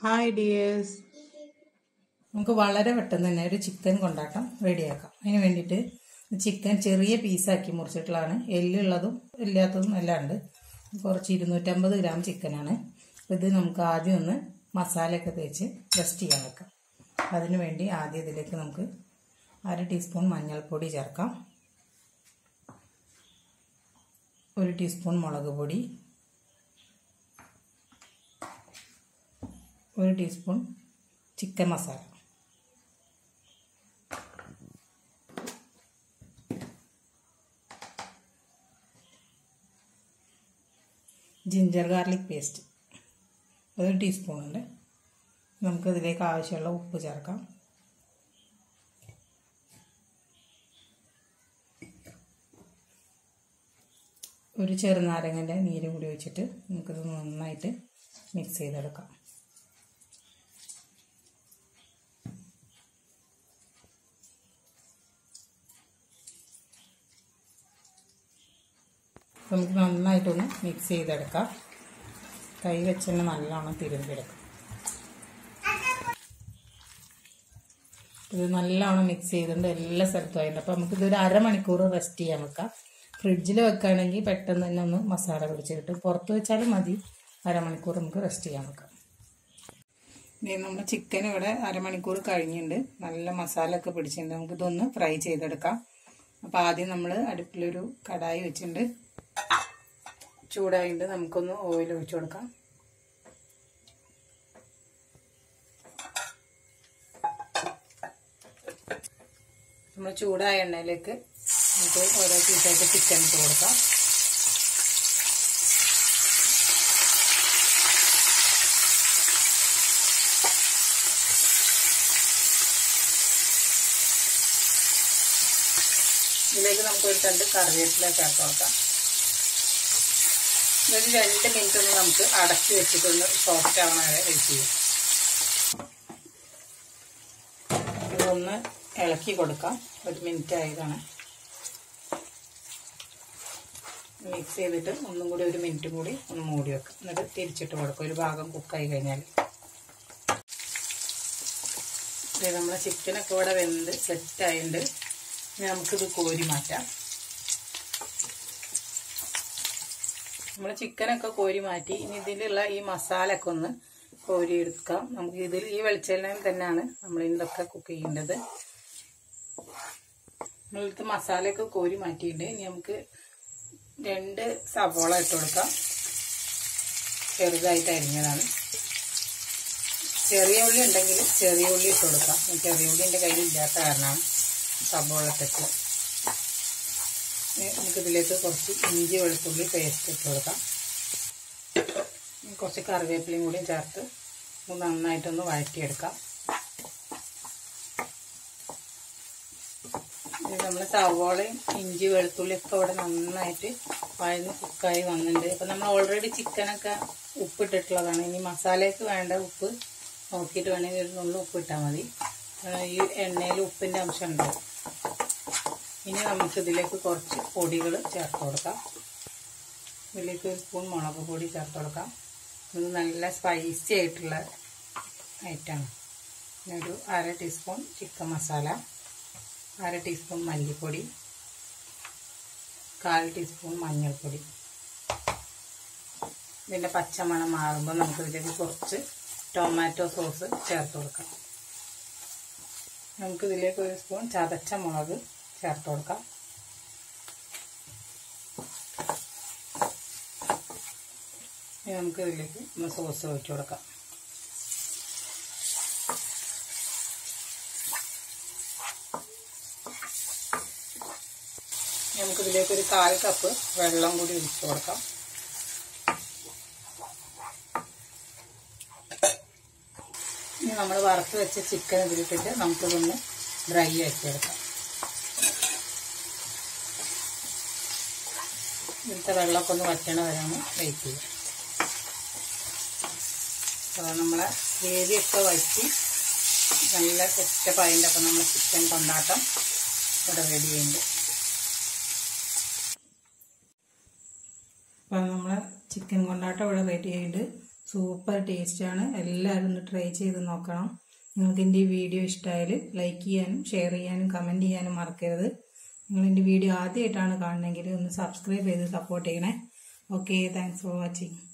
hi dears നമുക്ക് വളരെ പെട്ടെന്ന് തന്നെ ഒരു ചിക്കൻ കൊണ്ടാട്ടം റെഡിയാക്കാം അതിന് വേണ്ടിയിട്ട് ചിക്കൻ ചെറിയ പീസാക്കി മുറിച്ചിട്ടുള്ളതാണ് എല്ലുള്ളതും ഇല്ലാത്തതും എല്ലാം ഉണ്ട് കുറച്ച് ഇരുന്നൂറ്റമ്പത് ഗ്രാം ചിക്കനാണ് അപ്പോൾ ഇത് നമുക്ക് ആദ്യം ഒന്ന് മസാലയൊക്കെ തേച്ച് റെസ്റ്റ് ചെയ്യാൻ വെക്കാം അതിന് വേണ്ടി ആദ്യം ഇതിലേക്ക് നമുക്ക് അര ടീസ്പൂൺ മഞ്ഞൾപ്പൊടി ചേർക്കാം ഒരു ടീസ്പൂൺ മുളക് പൊടി ഒരു teaspoon chicken masala ginger garlic paste അതൊരു ടീസ്പൂണുണ്ട് നമുക്കതിലേക്ക് ആവശ്യമുള്ള ഉപ്പ് ചേർക്കാം ഒരു ചെറുനാരങ്ങൻ്റെ നീര് കൂടി ഒഴിച്ചിട്ട് നമുക്കിത് നന്നായിട്ട് മിക്സ് ചെയ്തെടുക്കാം നമുക്ക് നന്നായിട്ടൊന്ന് മിക്സ് ചെയ്തെടുക്കാം കൈ വെച്ച് തന്നെ നല്ലോണം തിരുമ്പിയെടുക്കാം ഇത് നല്ലോണം മിക്സ് ചെയ്തിട്ടുണ്ട് എല്ലാ സ്ഥലത്തും ആയിട്ടുണ്ട് അപ്പോൾ നമുക്കിത് ഒരു അരമണിക്കൂർ റെസ്റ്റ് ചെയ്യാൻ വെക്കാം ഫ്രിഡ്ജിൽ വെക്കുകയാണെങ്കിൽ പെട്ടെന്ന് തന്നെ ഒന്ന് മസാല പിടിച്ച് കിട്ടും പുറത്ത് വെച്ചാലും മതി അരമണിക്കൂർ നമുക്ക് റെസ്റ്റ് ചെയ്യാൻ വെക്കാം ഇനി നമ്മുടെ ചിക്കൻ ഇവിടെ അരമണിക്കൂർ കഴിഞ്ഞിട്ടുണ്ട് നല്ല മസാല ഒക്കെ പിടിച്ചിട്ടുണ്ട് നമുക്കിതൊന്ന് ഫ്രൈ ചെയ്തെടുക്കാം അപ്പോൾ ആദ്യം നമ്മൾ അടുപ്പിലൊരു കടായി വെച്ചിട്ടുണ്ട് ചൂടായിട്ട് നമുക്കൊന്ന് ഓയിൽ ഒഴിച്ചു കൊടുക്കാം നമ്മൾ ചൂടായ എണ്ണയിലേക്ക് നമുക്ക് ഓരോ പീസായിട്ട് ചിക്കൻ ഇട്ട് കൊടുക്കാം ഇതിലേക്ക് നമുക്ക് ഒരു രണ്ട് കറിവേപ്പില ചേർത്ത് കൊടുക്കാം ഒരു രണ്ട് മിനിറ്റ് ഒന്ന് നമുക്ക് അടച്ച് വെച്ചിട്ടൊന്ന് സോഫ്റ്റ് ആവണ വരെ വെയിറ്റ് ചെയ്യും ഇതൊന്ന് ഇളക്കി കൊടുക്കാം ഒരു മിനിറ്റ് ആയതാണ് മിക്സ് ചെയ്തിട്ട് ഒന്നും കൂടി ഒരു മിനിറ്റ് കൂടി ഒന്ന് മൂടി വെക്കാം എന്നിട്ട് തിരിച്ചിട്ട് കൊടുക്കും ഒരു ഭാഗം കുക്കായി കഴിഞ്ഞാൽ നമ്മളെ ചിക്കനൊക്കെ ഇവിടെ വെന്ത് സെറ്റായിട്ടുണ്ട് ഇനി നമുക്കിത് കോരി മാറ്റാം നമ്മൾ ചിക്കനൊക്കെ കോരി മാറ്റി ഇനി ഇതിലുള്ള ഈ മസാല ഒക്കെ ഒന്ന് കോരി എടുക്കാം നമുക്ക് ഇതിൽ ഈ വെളിച്ചെണ്ണയിൽ തന്നെയാണ് നമ്മൾ ഇതൊക്കെ കുക്ക് ചെയ്യേണ്ടത് നമ്മളിത് മസാലയൊക്കെ കോരി മാറ്റിയിട്ടുണ്ട് ഇനി നമുക്ക് രണ്ട് സവോള ഇട്ട് കൊടുക്കാം ചെറുതായിട്ട് അരിഞ്ഞതാണ് ചെറിയ ഉള്ളി ഉണ്ടെങ്കിൽ ചെറിയ ഉള്ളി ഇട്ട് കൊടുക്കാം ചെറിയ ഉള്ളി എൻ്റെ കയ്യിൽ ഇല്ലാത്ത കാരണമാണ് സവോള ഇട്ടിട്ട് നമുക്കിതിലേക്ക് കുറച്ച് ഇഞ്ചി വെളുത്തുള്ളി പേസ്റ്റ് ഇട്ട് കൊടുക്കാം കുറച്ച് കറിവേപ്പിലയും കൂടി ചേർത്ത് നന്നായിട്ടൊന്ന് വഴറ്റിയെടുക്കാം നമ്മൾ സവോളയും ഇഞ്ചി വെളുത്തുള്ളി ഒക്കെ ഇവിടെ നന്നായിട്ട് വഴന്ന് കുക്കായി വന്നിട്ടുണ്ട് അപ്പം നമ്മൾ ഓൾറെഡി ചിക്കനൊക്കെ ഉപ്പിട്ടിട്ടുള്ളതാണ് ഇനി മസാലയ്ക്ക് വേണ്ട ഉപ്പ് നോക്കിയിട്ട് വേണമെങ്കിൽ ഒരു നുള്ളു ഉപ്പ് ഇട്ടാൽ മതി ഈ എണ്ണയിൽ ഉപ്പിൻ്റെ അംശം ഉണ്ടാവും ഇനി നമുക്ക് ഇതിലേക്ക് കുറച്ച് പൊടികൾ ചേർത്ത് കൊടുക്കാം ഇതിലേക്ക് ഒരു സ്പൂൺ മുളക് പൊടി ചേർത്ത് കൊടുക്കാം ഇത് നല്ല സ്പൈസി ആയിട്ടുള്ള ഐറ്റമാണ് പിന്നെ ഒരു അര ടീസ്പൂൺ ചിക്കൻ മസാല അര ടീസ്പൂൺ മല്ലിപ്പൊടി കാൽ ടീസ്പൂൺ മഞ്ഞൾപ്പൊടി ഇതിൻ്റെ പച്ചമണം മാറുമ്പോൾ നമുക്കിതിലേക്ക് കുറച്ച് ടൊമാറ്റോ സോസ് ചേർത്ത് കൊടുക്കാം നമുക്കിതിലേക്ക് ഒരു സ്പൂൺ ചതച്ച മുളക് ചേർത്ത് കൊടുക്കാം ഇനി നമുക്ക് ഇതിലേക്ക് ഒന്ന് സോസ് ഒഴിച്ചു കൊടുക്കാം നമുക്കിതിലേക്ക് ഒരു കാൽ കപ്പ് വെള്ളം കൂടി ഒഴിച്ചു കൊടുക്കാം ഇനി നമ്മൾ വറുത്ത് വെച്ച ചിക്കൻ ഇതിലിട്ടിട്ട് നമുക്കിതൊന്ന് ഡ്രൈ ആക്കി എടുക്കാം ഇതിലത്തെ വെള്ളമൊക്കെ ഒന്ന് വറ്റണ വരെ ഒന്ന് വെയിറ്റ് ചെയ്യാം അപ്പോൾ നമ്മളെ ഗ്രേവിയൊക്കെ വറ്റി നല്ല സെറ്റപ്പ് ആയതിൻ്റെ അപ്പം നമ്മൾ ചിക്കൻ കൊണ്ടാട്ടം ഇവിടെ റെഡി ചെയ്യുന്നുണ്ട് അപ്പം നമ്മളെ ചിക്കൻ കൊണ്ടാട്ടം ഇവിടെ റെഡി ആയിട്ട് സൂപ്പർ ടേസ്റ്റാണ് എല്ലാവരും ഒന്ന് ട്രൈ ചെയ്ത് നോക്കണം നിങ്ങൾക്ക് എൻ്റെ ഈ വീഡിയോ ഇഷ്ടമായാൽ ലൈക്ക് ചെയ്യാനും ഷെയർ ചെയ്യാനും കമൻറ്റ് ചെയ്യാനും മറക്കരുത് നിങ്ങൾ എൻ്റെ വീഡിയോ ആദ്യമായിട്ടാണ് കാണണമെങ്കിൽ ഒന്ന് സബ്സ്ക്രൈബ് ചെയ്ത് സപ്പോർട്ട് ചെയ്യണേ ഓക്കെ താങ്ക്സ് ഫോർ വാച്ചിങ്